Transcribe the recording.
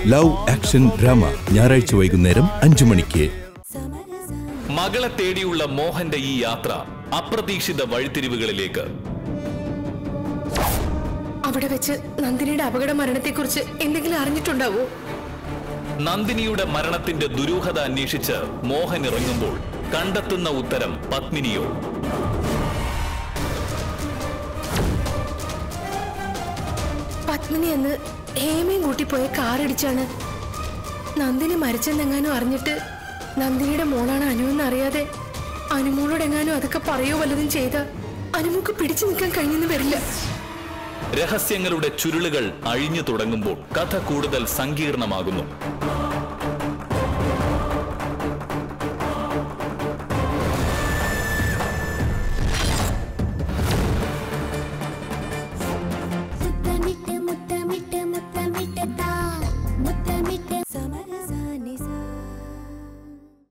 love action drama ഞായറാഴ്ച വൈകുന്നേരം അഞ്ചു മണിക്ക് മകളെ തേടിയുള്ള മോഹന്റെ ഈ യാത്ര അപ്രതീക്ഷിത വഴിത്തിരിവുകളിലേക്ക് അവിടെ വെച്ച് നന്ദിനിയുടെ അപകട മരണത്തെക്കുറിച്ച് എന്തെങ്കിലും അറിഞ്ഞിട്ടുണ്ടാവോ നന്ദിനിയുടെ മരണത്തിന്റെ ദുരൂഹത അന്വേഷിച്ച് മോഹൻ ഇറങ്ങുമ്പോൾ കണ്ടെത്തുന്ന ഉത്തരം പത്മിനിയോ പത്മിനി എന്ന് ഹേമയും കൂട്ടിപ്പോയ കാറിടിച്ചാണ് നന്ദിനി മരിച്ചെന്നെങ്ങാനും അറിഞ്ഞിട്ട് നന്ദിനിയുടെ മോളാണ് അനുവെന്ന് അറിയാതെ അനുമോളോട് എങ്ങാനും അതൊക്കെ പറയോ വല്ലതും ചെയ്ത അനുമോക്ക് പിടിച്ചു നിൽക്കാൻ കഴിഞ്ഞെന്ന് വരില്ല രഹസ്യങ്ങളുടെ ചുരുളുകൾ അഴിഞ്ഞു തുടങ്ങുമ്പോൾ കഥ കൂടുതൽ സങ്കീർണമാകുന്നു